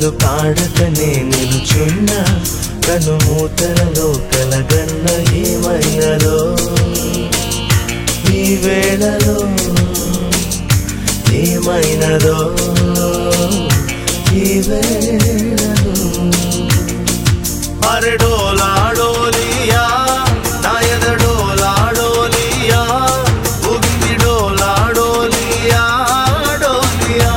కలలు కాడకనే నిలుచున్న కను మూతలలో కలగన్న ఏమైనదో ఈ వేళలో ఏమైనదో ఈ వేళలో అరే డోలా డోలియా నాయద డోలా డోలియా ఉగింది డోలా డోలియా డోలియా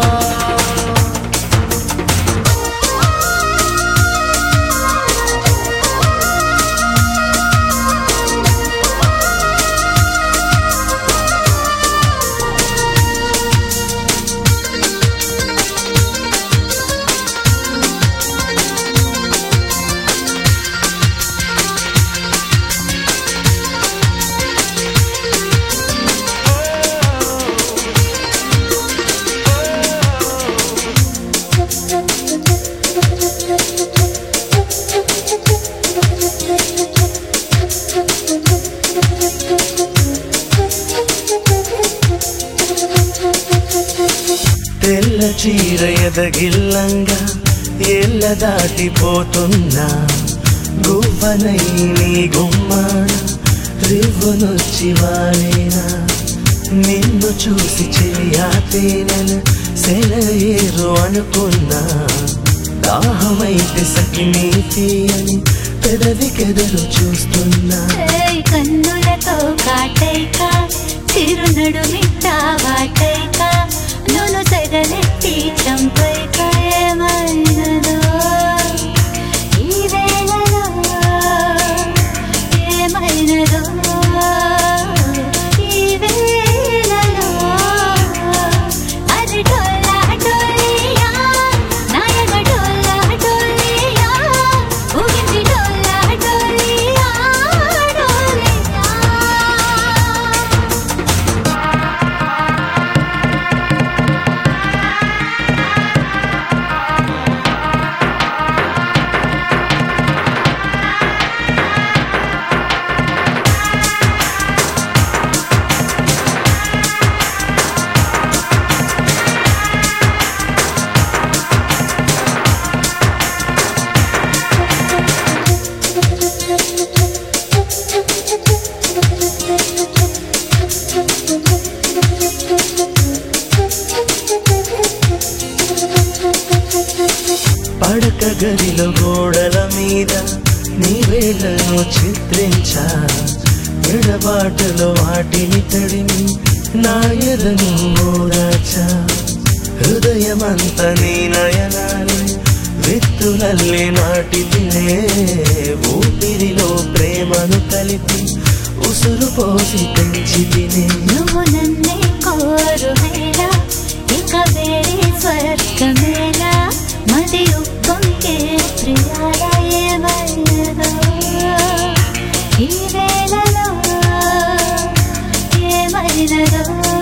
తెల్ల చీర ఎదగిల్లంగా ఎల్ల దాటిపోతున్నా గువ్వనై నీ గుమ్మాడ రివ్వునొచ్చి వాలేనా నిన్ను చూసి చెలియా తేనెల సెలయేరు అనుకున్నా దాహమైతే సఖిని తీయని పెదవికెదరు చూస్తున్నా ఏయ్ కన్నులతో కాటైక చిరునడు మిట్ట వాటైక నును సెగలెత్తి చంపైక ఏమైనదో ఈ వేళలో ఏమైనదో ఈ వేళలో అది డోలా డోలియా నాయక డోలా డోలియా ఊగింది డోలా డోలియా డోలియా పడక గదిలో గోడల మీద నీ వేళ్లను చిత్రించా ఎడబాటలో వాటిని తడిమి నా ఎదను ఓదాచా హృదయమంత నీ నయనాలే విత్తులల్లే నాటితినే ఊపిరిలో ప్రేమను కలిపి ఉసురు పోసి పెంచి తినే నువ్వు నన్నే కోరు వేళ ఇక వేరే స్వర్గమేళ మది ఉప్పొంగే ప్రియాల ఏమైనదో ఈ వేళలో ఏమైనదో